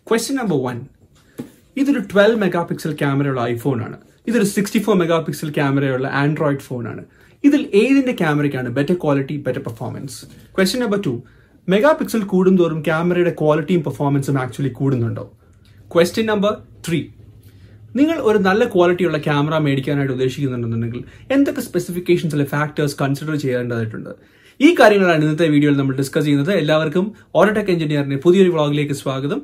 question number one ഇതൊരു twelve mega pixel ക്യാമറയുള്ള iPhone ആണ് ഇതൊരു സിക്സ്റ്റി ഫോർ മെഗാ പിക്സൽ ക്യാമറയുള്ള ആൻഡ്രോയിഡ് ഫോൺ ആണ് ഇതിൽ ഏതിന്റെ ക്യാമറയ്ക്കാണ് better quality better performance question number two mega pixel കൂടുന്തോറും ക്യാമറയുടെ ക്വാളിറ്റിയും പെർഫോമൻസും ആക്ച്വലി കൂടുന്നുണ്ടോ ക്വസ്റ്റ്യൻ നമ്പർ ത്രീ നിങ്ങൾ ഒരു നല്ല ക്വാളിറ്റിയുള്ള ക്യാമറ മേടിക്കാനായിട്ട് ഉദ്ദേശിക്കുന്നുണ്ടെന്നുണ്ടെങ്കിൽ എന്തൊക്കെ സ്പെസിഫിക്കേഷൻസ് അല്ലെ ഫാക്ടേഴ്സ് കൺസിഡർ ചെയ്യേണ്ടതായിട്ടുണ്ട് ഈ കാര്യങ്ങളാണ് ഇന്നത്തെ വീഡിയോയിൽ നമ്മൾ ഡിസ്കസ് ചെയ്യുന്നത് എല്ലാവർക്കും ഓട്ടോടെക് എഞ്ചിനീയറിന്റെ പുതിയൊരു വ്ളോഗിലേക്ക് സ്വാഗതം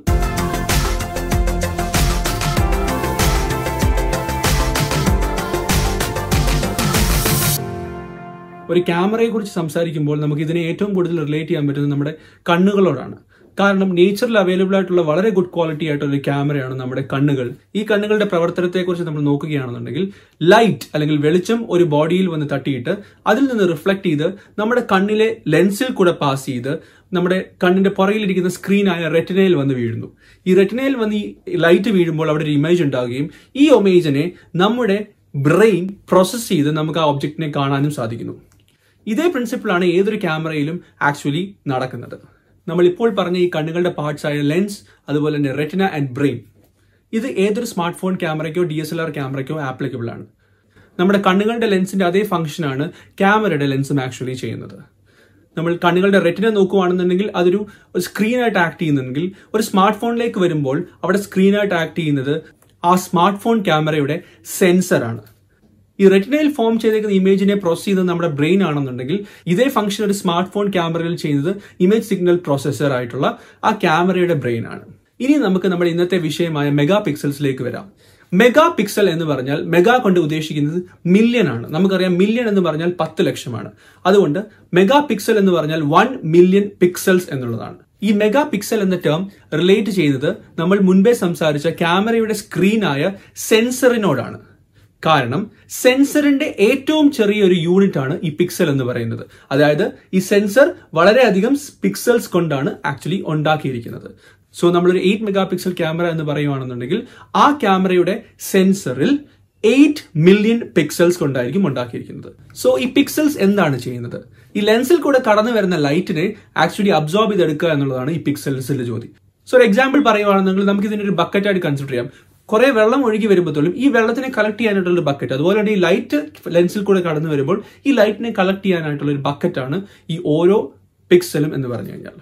ഒരു ക്യാമറയെ കുറിച്ച് സംസാരിക്കുമ്പോൾ നമുക്ക് ഇതിനെ ഏറ്റവും കൂടുതൽ റിലേറ്റ് ചെയ്യാൻ പറ്റുന്നത് നമ്മുടെ കണ്ണുകളോടാണ് കാരണം നേച്ചറിൽ അവൈലബിൾ ആയിട്ടുള്ള വളരെ ഗുഡ് ക്വാളിറ്റി ആയിട്ടുള്ള ഒരു ക്യാമറയാണ് നമ്മുടെ കണ്ണുകൾ ഈ കണ്ണുകളുടെ പ്രവർത്തനത്തെക്കുറിച്ച് നമ്മൾ നോക്കുകയാണെന്നുണ്ടെങ്കിൽ ലൈറ്റ് അല്ലെങ്കിൽ വെളിച്ചം ഒരു ബോഡിയിൽ വന്ന് തട്ടിയിട്ട് അതിൽ നിന്ന് റിഫ്ലക്ട് ചെയ്ത് നമ്മുടെ കണ്ണിലെ ലെൻസിൽ കൂടെ പാസ് ചെയ്ത് നമ്മുടെ കണ്ണിന്റെ പുറകിലിരിക്കുന്ന സ്ക്രീനായ റെറ്റിനയിൽ വന്ന് വീഴുന്നു ഈ റെറ്റിനയിൽ വന്ന് ഈ ലൈറ്റ് വീഴുമ്പോൾ അവിടെ ഒരു ഇമേജ് ഉണ്ടാവുകയും ഈ ഒമേജിനെ നമ്മുടെ ബ്രെയിൻ പ്രോസസ് ചെയ്ത് നമുക്ക് ആ ഒബ്ജക്റ്റിനെ കാണാനും സാധിക്കുന്നു ഇതേ പ്രിൻസിപ്പിളാണ് ഏതൊരു ക്യാമറയിലും ആക്ച്വലി നടക്കുന്നത് നമ്മൾ ഇപ്പോൾ പറഞ്ഞ ഈ കണ്ണുകളുടെ പാർട്സ് ആയ ലെൻസ് അതുപോലെ തന്നെ റെറ്റിന ആൻഡ് ബ്രെയിൻ ഇത് ഏതൊരു സ്മാർട്ട് ഫോൺ ക്യാമറയ്ക്കോ ഡി എസ് എൽ ആർ ക്യാമറയ്ക്കോ ആപ്ലിക്കബിൾ ആണ് നമ്മുടെ കണ്ണുകളുടെ ലെൻസിന്റെ അതേ ഫംഗ്ഷനാണ് ക്യാമറയുടെ ലെൻസും ആക്ച്വലി ചെയ്യുന്നത് നമ്മൾ കണ്ണുകളുടെ റെറ്റിന നോക്കുകയാണെന്നുണ്ടെങ്കിൽ അതൊരു ഒരു സ്ക്രീനായിട്ട് ആക്ട് ചെയ്യുന്നുണ്ടെങ്കിൽ ഒരു സ്മാർട്ട് ഫോണിലേക്ക് വരുമ്പോൾ അവിടെ സ്ക്രീനായിട്ട് ആക്ട് ചെയ്യുന്നത് ആ സ്മാർട്ട് ഫോൺ ക്യാമറയുടെ സെൻസറാണ് ഈ റെറ്റിനയിൽ ഫോം ചെയ്തേക്കുന്ന ഇമേജിനെ പ്രോസസ് ചെയ്യുന്നത് നമ്മുടെ ബ്രെയിൻ ആണെന്നുണ്ടെങ്കിൽ ഇതേ ഫംഗ്ഷൻ ഒരു സ്മാർട്ട് ഫോൺ ക്യാമറയിൽ ചെയ്യുന്നത് ഇമേജ് സിഗ്നൽ പ്രോസസ്സർ ആയിട്ടുള്ള ആ ക്യാമറയുടെ ബ്രെയിൻ ആണ് ഇനി നമുക്ക് നമ്മുടെ ഇന്നത്തെ വിഷയമായ മെഗാ പിക്സൽസിലേക്ക് വരാം മെഗാ പിക്സൽ എന്ന് പറഞ്ഞാൽ മെഗാ കൊണ്ട് ഉദ്ദേശിക്കുന്നത് മില്യൺ ആണ് നമുക്കറിയാം മില്യൺ എന്ന് പറഞ്ഞാൽ പത്ത് ലക്ഷമാണ് അതുകൊണ്ട് മെഗാ പിക്സൽ എന്ന് പറഞ്ഞാൽ വൺ മില്യൺ പിക്സൽസ് എന്നുള്ളതാണ് ഈ മെഗാ പിക്സൽ എന്ന ടേം റിലേറ്റ് ചെയ്യുന്നത് നമ്മൾ മുൻപേ സംസാരിച്ച ക്യാമറയുടെ സ്ക്രീനായ സെൻസറിനോടാണ് കാരണം സെൻസറിന്റെ ഏറ്റവും ചെറിയൊരു യൂണിറ്റ് ആണ് ഈ പിക്സൽ എന്ന് പറയുന്നത് അതായത് ഈ സെൻസർ വളരെയധികം പിക്സൽസ് കൊണ്ടാണ് ആക്ച്വലി ഉണ്ടാക്കിയിരിക്കുന്നത് സോ നമ്മളൊരു എയ്റ്റ് മെഗാ പിക്സൽ ക്യാമറ എന്ന് പറയുകയാണെന്നുണ്ടെങ്കിൽ ആ ക്യാമറയുടെ സെൻസറിൽ എയ്റ്റ് മില്യൺ പിക്സൽസ് കൊണ്ടായിരിക്കും ഉണ്ടാക്കിയിരിക്കുന്നത് സോ ഈ പിക്സൽസ് എന്താണ് ചെയ്യുന്നത് ഈ ലെൻസിൽ കൂടെ കടന്നു വരുന്ന ലൈറ്റിനെ ആക്ച്വലി അബ്സോർബ് ചെയ്തെടുക്കുക എന്നുള്ളതാണ് ഈ പിക്സൽസിന്റെ ജോലി സോ ഒരു എക്സാമ്പിൾ പറയുകയാണെന്നുണ്ടെങ്കിൽ നമുക്ക് ഇതിനൊരു ബക്കറ്റായിട്ട് കൺസിഡർ ചെയ്യാം കുറെ വെള്ളം ഒഴുകി വരുമ്പോഴത്തോളും ഈ വെള്ളത്തിനെ കളക്ട് ചെയ്യാനായിട്ടുള്ള ഒരു ബക്കറ്റ് അതുപോലെ തന്നെ ഈ ലൈറ്റ് ലെൻസിൽ കൂടെ കടന്നു വരുമ്പോൾ ഈ ലൈറ്റിനെ കളക്ട് ചെയ്യാനായിട്ടുള്ള ഒരു ബക്കറ്റാണ് ഈ ഓരോ പിക്സലും എന്ന് പറഞ്ഞു കഴിഞ്ഞാൽ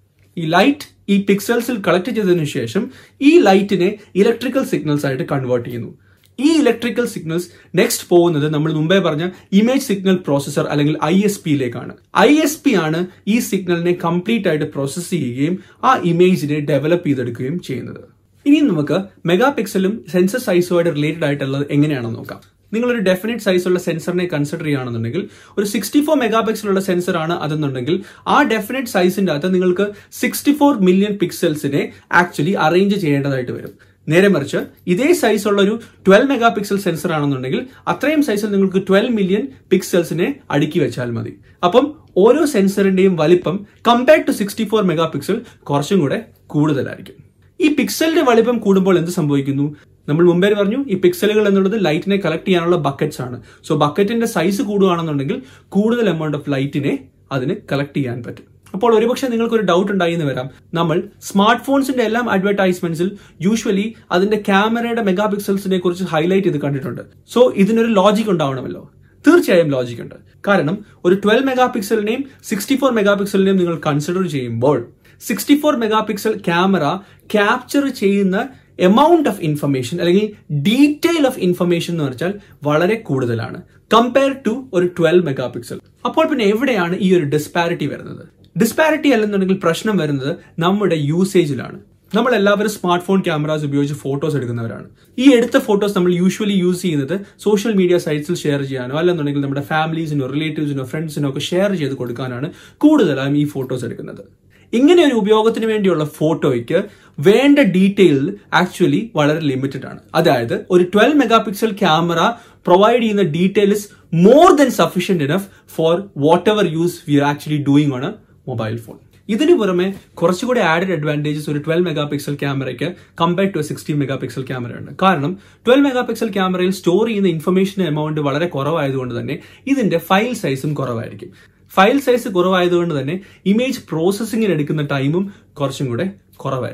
ഈ ലൈറ്റ് ഈ പിക്സൽസിൽ കളക്ട് ചെയ്തതിനു ശേഷം ഈ ലൈറ്റിനെ ഇലക്ട്രിക്കൽ സിഗ്നൽസ് ആയിട്ട് കൺവേർട്ട് ചെയ്യുന്നു ഈ ഇലക്ട്രിക്കൽ സിഗ്നൽസ് നെക്സ്റ്റ് പോകുന്നത് നമ്മൾ മുമ്പേ പറഞ്ഞ ഇമേജ് സിഗ്നൽ പ്രോസസർ അല്ലെങ്കിൽ ഐ എസ് പിയിലേക്കാണ് ഐ എസ് പി ആണ് ഈ സിഗ്നലിനെ കംപ്ലീറ്റ് ആയിട്ട് പ്രോസസ് ചെയ്യുകയും ആ ഇമേജിനെ ഡെവലപ്പ് ചെയ്തെടുക്കുകയും ചെയ്യുന്നത് ഇനി നമുക്ക് മെഗാ പിക്സലും സെൻസർ സൈസുമായിട്ട് റിലേറ്റഡ് ആയിട്ടുള്ളത് എങ്ങനെയാണെന്ന് നോക്കാം നിങ്ങളൊരു ഡെഫിനറ്റ് സൈസുള്ള സെൻസറിനെ കൺസിഡർ ചെയ്യുകയാണെന്നുണ്ടെങ്കിൽ ഒരു സിക്സ്റ്റി ഫോർ മെഗാ പിക്സലുള്ള സെൻസർ ആണ് അതെന്നുണ്ടെങ്കിൽ ആ ഡെഫിനറ്റ് സൈസിന്റെ അകത്ത് നിങ്ങൾക്ക് സിക്സ്റ്റി ഫോർ മില്യൺ പിക്സൽസിനെ ആക്ച്വലി അറേഞ്ച് ചെയ്യേണ്ടതായിട്ട് വരും നേരെ മറിച്ച് ഇതേ സൈസ് ഉള്ള ഒരു ട്വൽവ് മെഗാ പിക്സൽ സെൻസർ ആണെന്നുണ്ടെങ്കിൽ അത്രയും സൈസിൽ നിങ്ങൾക്ക് ട്വൽവ് മില്യൺ പിക്സൽസിനെ അടുക്കി വെച്ചാൽ മതി അപ്പം ഓരോ സെൻസറിന്റെയും വലിപ്പം compared to sixty four mega pixel കുറച്ചും കൂടെ കൂടുതലായിരിക്കും ഈ പിക്സലിന്റെ വലിപ്പം കൂടുമ്പോൾ എന്ത് സംഭവിക്കുന്നു നമ്മൾ മുമ്പേ പറഞ്ഞു ഈ പിക്സലുകൾ എന്നുള്ളത് ലൈറ്റിനെ കളക്ട് ചെയ്യാനുള്ള ബക്കറ്റ്സ് ആണ് സോ ബക്കറ്റിന്റെ സൈസ് കൂടുകയാണെന്നുണ്ടെങ്കിൽ കൂടുതൽ എമൗണ്ട് ഓഫ് ലൈറ്റിനെ അതിന് കളക്ട് ചെയ്യാൻ പറ്റും അപ്പോൾ ഒരുപക്ഷെ നിങ്ങൾക്ക് ഒരു ഡൗട്ട് ഉണ്ടായി എന്ന് വരാം നമ്മൾ സ്മാർട്ട് ഫോൺസിന്റെ എല്ലാം അഡ്വർടൈസ്മെന്റ്സിൽ യൂഷ്വലി അതിന്റെ ക്യാമറയുടെ മെഗാ പിക്സൽസിനെ കുറിച്ച് ഹൈലൈറ്റ് ചെയ്ത് കണ്ടിട്ടുണ്ട് സോ ഇതിനൊരു ലോജിക് ഉണ്ടാവണമല്ലോ തീർച്ചയായും ലോജിക് ഉണ്ട് കാരണം ഒരു ട്വൽവ് മെഗാ പിക്സലിനെയും സിക്സ്റ്റി ഫോർ മെഗാ പിക്സലിനെയും നിങ്ങൾ കൺസിഡർ ചെയ്യുമ്പോൾ sixty four mega pixel camera capture ചെയ്യുന്ന എമൗണ്ട് ഓഫ് ഇൻഫർമേഷൻ അല്ലെങ്കിൽ ഡീറ്റെയിൽ ഓഫ് ഇൻഫർമേഷൻ എന്ന് വെച്ചാൽ വളരെ കൂടുതലാണ് കമ്പയർ ടു ഒരു ട്വൽവ് മെഗാ പിക്സൽ അപ്പോൾ പിന്നെ എവിടെയാണ് ഈ ഒരു ഡിസ്പാരിറ്റി വരുന്നത് ഡിസ്പാരിറ്റി അല്ലെന്നുണ്ടെങ്കിൽ പ്രശ്നം വരുന്നത് നമ്മുടെ യൂസേജിലാണ് നമ്മൾ എല്ലാവരും സ്മാർട്ട് ഫോൺ ക്യാമറാസ് ഉപയോഗിച്ച് ഫോട്ടോസ് എടുക്കുന്നവരാണ് ഈ എടുത്ത ഫോട്ടോസ് നമ്മൾ യൂഷ്വലി യൂസ് ചെയ്യുന്നത് സോഷ്യൽ മീഡിയ സൈറ്റ്സിൽ ഷെയർ ചെയ്യാനോ അല്ലെന്നുണ്ടെങ്കിൽ നമ്മുടെ ഫാമിലീസിനോ റിലേറ്റീവ്സിനോ ഫ്രണ്ട്സിനോ ഒക്കെ ഷെയർ ചെയ്ത് കൊടുക്കാനാണ് കൂടുതലായും ഈ ഫോട്ടോസ് എടുക്കുന്നത് ഇങ്ങനെ ഒരു ഉപയോഗത്തിന് വേണ്ടിയുള്ള ഫോട്ടോയ്ക്ക് വേണ്ട ഡീറ്റെയിൽ ആക്ച്വലി വളരെ ലിമിറ്റഡ് ആണ് അതായത് ഒരു twelve mega pixel camera provide ചെയ്യുന്ന detail is more than sufficient enough for whatever use we are actually doing on a mobile phone ഇതിനു പുറമെ കുറച്ചുകൂടി ആഡഡ് അഡ്വാൻറ്റേജസ് ഒരു ട്വൽവ് മെഗാ പിക്സൽ ക്യാമറയ്ക്ക് compare to sixteen mega pixel ക്യാമറയുണ്ട് കാരണം twelve mega pixel ക്യാമറയിൽ store ചെയ്യുന്ന information amount വളരെ കുറവായതുകൊണ്ട് തന്നെ ഇതിന്റെ ഫയൽ സൈസും കുറവായിരിക്കും ഫയൽ സൈസ് കുറവായതുകൊണ്ട് തന്നെ ഇമേജ് പ്രോസസ്സിങ്ങിന് എടുക്കുന്ന ടൈമും കുറച്ചും കൂടെ കുറവായിരിക്കും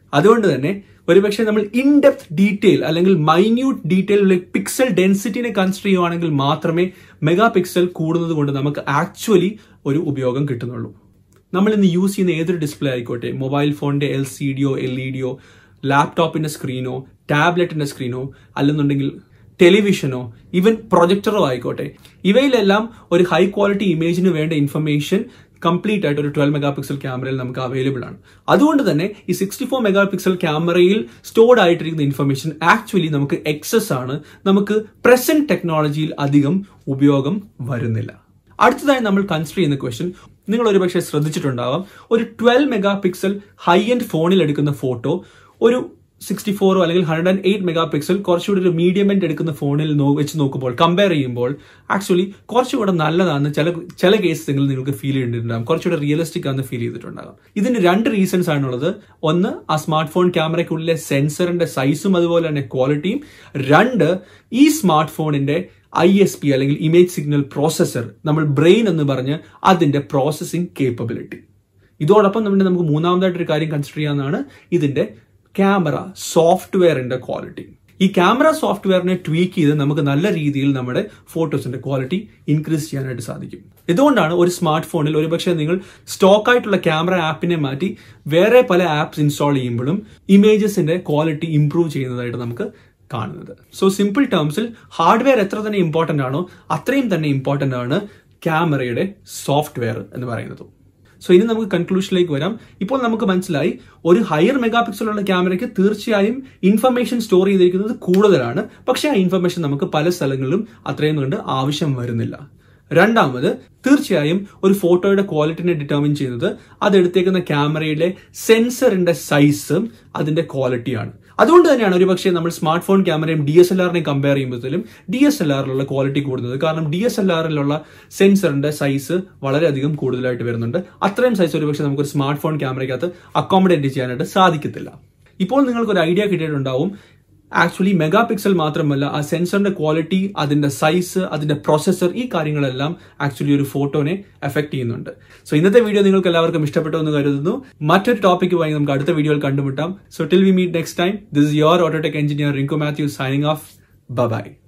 അതുകൊണ്ട് തന്നെ ഒരുപക്ഷെ നമ്മൾ ഇൻ ഡെപ്ത് ഡീറ്റെയിൽ അല്ലെങ്കിൽ മൈന്യൂട്ട് ഡീറ്റെയിൽ പിക്സൽ ഡെൻസിറ്റിനെ കൺസിഡർ ചെയ്യുവാണെങ്കിൽ മാത്രമേ മെഗാ പിക്സൽ കൂടുന്നത് കൊണ്ട് നമുക്ക് ആക്ച്വലി ഒരു ഉപയോഗം കിട്ടുന്നുള്ളൂ നമ്മൾ ഇന്ന് യൂസ് ചെയ്യുന്ന ഏതൊരു ഡിസ്പ്ലേ ആയിക്കോട്ടെ മൊബൈൽ ഫോണിന്റെ എൽ സി ഡിയോ എൽ ഇ ഡിയോ ലാപ്ടോപ്പിന്റെ സ്ക്രീനോ ടാബ്ലറ്റിന്റെ സ്ക്രീനോ അല്ലെന്നുണ്ടെങ്കിൽ ടെലിവിഷനോ ഈവൻ പ്രൊജക്ടറോ ആയിക്കോട്ടെ ഇവയിലെല്ലാം ഒരു ഹൈ ക്വാളിറ്റി ഇമേജിന് വേണ്ട ഇൻഫർമേഷൻ കംപ്ലീറ്റ് ആയിട്ട് ഒരു ട്വൽവ് മെഗാ പിക്സൽ ക്യാമറയിൽ നമുക്ക് അവൈലബിൾ ആണ് അതുകൊണ്ട് തന്നെ ഈ സിക്സ്റ്റി ഫോർ മെഗാ പിക്സൽ ക്യാമറയിൽ സ്റ്റോർഡ് ആയിട്ടിരിക്കുന്ന ഇൻഫർമേഷൻ ആക്ച്വലി നമുക്ക് എക്സസ് ആണ് നമുക്ക് പ്രസന്റ് ടെക്നോളജിയിൽ അധികം ഉപയോഗം വരുന്നില്ല അടുത്തതായി നമ്മൾ കൺസിഡർ ചെയ്യുന്ന ക്വസ്റ്റ്യൻ നിങ്ങൾ ഒരുപക്ഷെ ശ്രദ്ധിച്ചിട്ടുണ്ടാവാം ഒരു twelve mega pixel high end ഫോണിൽ എടുക്കുന്ന ഫോട്ടോ ഒരു സിക്സ്റ്റി ഫോറോ അല്ലെങ്കിൽ hundred and eight mega pixel കുറച്ചുകൂടി ഒരു മീഡിയം എൻഡ് എടുക്കുന്ന ഫോണിൽ വെച്ച് നോക്കുമ്പോൾ കമ്പയർ ചെയ്യുമ്പോൾ ആക്ച്വലി കുറച്ചുകൂടെ നല്ലതാണെന്ന് ചില ചില കേസെങ്കിൽ നിങ്ങൾക്ക് ഫീൽ ചെയ്തിട്ടുണ്ടാകും കുറച്ചുകൂടെ റിയലിസ്റ്റിക് ആണെന്ന് ഫീൽ ചെയ്തിട്ടുണ്ടാകും ഇതിന് രണ്ട് റീസൺസ് ആണുള്ളത് ഒന്ന് ആ സ്മാർട്ട് ഫോൺ ക്യാമറയ്ക്കുള്ളിലെ സെൻസറിന്റെ സൈസും അതുപോലെ തന്നെ ക്വാളിറ്റിയും രണ്ട് ഈ സ്മാർട്ട് ഫോണിന്റെ ഐ എസ് പി അല്ലെങ്കിൽ ഇമേജ് സിഗ്നൽ പ്രോസസർ നമ്മൾ ബ്രെയിൻ എന്ന് പറഞ്ഞ് അതിന്റെ പ്രോസസ്സിംഗ് കേപ്പബിലിറ്റി ഇതോടൊപ്പം നമ്മുടെ നമുക്ക് മൂന്നാമതായിട്ട് ഒരു കാര്യം കൺസിഡർ ചെയ്യാവുന്നതാണ് ഇതിന്റെ ക്യാമറ സോഫ്റ്റ്വെയറിന്റെ ക്വാളിറ്റി ഈ ക്യാമറ സോഫ്റ്റ്വെയറിനെ ട്വീക്ക് ചെയ്ത് നമുക്ക് നല്ല രീതിയിൽ നമ്മുടെ ഫോട്ടോസിന്റെ ക്വാളിറ്റി ഇൻക്രീസ് ചെയ്യാനായിട്ട് സാധിക്കും ഇതുകൊണ്ടാണ് ഒരു സ്മാർട്ട് ഫോണിൽ ഒരുപക്ഷെ നിങ്ങൾ സ്റ്റോക്ക് ആയിട്ടുള്ള ക്യാമറ ആപ്പിനെ മാറ്റി വേറെ പല ആപ്സ് ഇൻസ്റ്റാൾ ചെയ്യുമ്പോഴും ഇമേജസിന്റെ ക്വാളിറ്റി ഇംപ്രൂവ് ചെയ്യുന്നതായിട്ട് നമുക്ക് കാണുന്നത് സോ സിമ്പിൾ ടേംസിൽ ഹാർഡ്വെയർ എത്ര തന്നെ ഇമ്പോർട്ടന്റ് ആണോ അത്രയും തന്നെ ഇമ്പോർട്ടന്റ് ആണ് ക്യാമറയുടെ സോഫ്റ്റ്വെയർ എന്ന് പറയുന്നത് സോ ഇനി നമുക്ക് കൺക്ലൂഷനിലേക്ക് വരാം ഇപ്പോൾ നമുക്ക് മനസ്സിലായി ഒരു ഹയർ മെഗാ പിക്സലുള്ള ക്യാമറയ്ക്ക് തീർച്ചയായും ഇൻഫർമേഷൻ സ്റ്റോർ ചെയ്തിരിക്കുന്നത് കൂടുതലാണ് പക്ഷേ ആ ഇൻഫർമേഷൻ നമുക്ക് പല സ്ഥലങ്ങളിലും അത്രയും കണ്ട് ആവശ്യം വരുന്നില്ല രണ്ടാമത് തീർച്ചയായും ഒരു ഫോട്ടോയുടെ ക്വാളിറ്റിനെ ഡിറ്റർമിൻ ചെയ്യുന്നത് അത് എടുത്തേക്കുന്ന ക്യാമറയിലെ സെൻസറിന്റെ സൈസും അതിന്റെ ക്വാളിറ്റിയാണ് അതുകൊണ്ട് തന്നെയാണ് ഒരുപക്ഷെ നമ്മൾ സ്മാർട്ട് ഫോൺ ക്യാമറയും ഡി എസ് എൽ ആറിനെയും കമ്പയർ ചെയ്യുമ്പോഴത്തേലും ഡി എസ് എൽ ആറിലുള്ള ക്വാളിറ്റി കൂടുന്നത് കാരണം ഡി എസ് എൽ ആറിലുള്ള സെൻസറിന്റെ സൈസ് വളരെയധികം കൂടുതലായിട്ട് വരുന്നുണ്ട് അത്രയും സൈസ് ഒരുപക്ഷെ നമുക്ക് ഒരു സ്മാർട്ട് ഫോൺ ക്യാമറയ്ക്കകത്ത് അക്കോമഡേറ്റ് ചെയ്യാനായിട്ട് സാധിക്കത്തില്ല ഇപ്പോൾ നിങ്ങൾക്ക് ഒരു ഐഡിയ കിട്ടിയിട്ടുണ്ടാവും ആക്ച്വലി മെഗാ പിക്സൽ മാത്രമല്ല ആ സെൻസറിന്റെ ക്വാളിറ്റി അതിന്റെ സൈസ് അതിന്റെ പ്രോസസ്സർ ഈ കാര്യങ്ങളെല്ലാം ആക്ച്വലി ഒരു ഫോട്ടോനെ എഫക്ട് ചെയ്യുന്നുണ്ട് സോ ഇന്നത്തെ വീഡിയോ നിങ്ങൾക്ക് എല്ലാവർക്കും ഇഷ്ടപ്പെട്ടു എന്ന് കരുതുന്നു മറ്റൊരു ടോപ്പിക്കുമായി നമുക്ക് അടുത്ത വീഡിയോയിൽ കണ്ടുമുട്ടാം so till we meet next time this is your Autotech engineer Rinku Mathew signing off by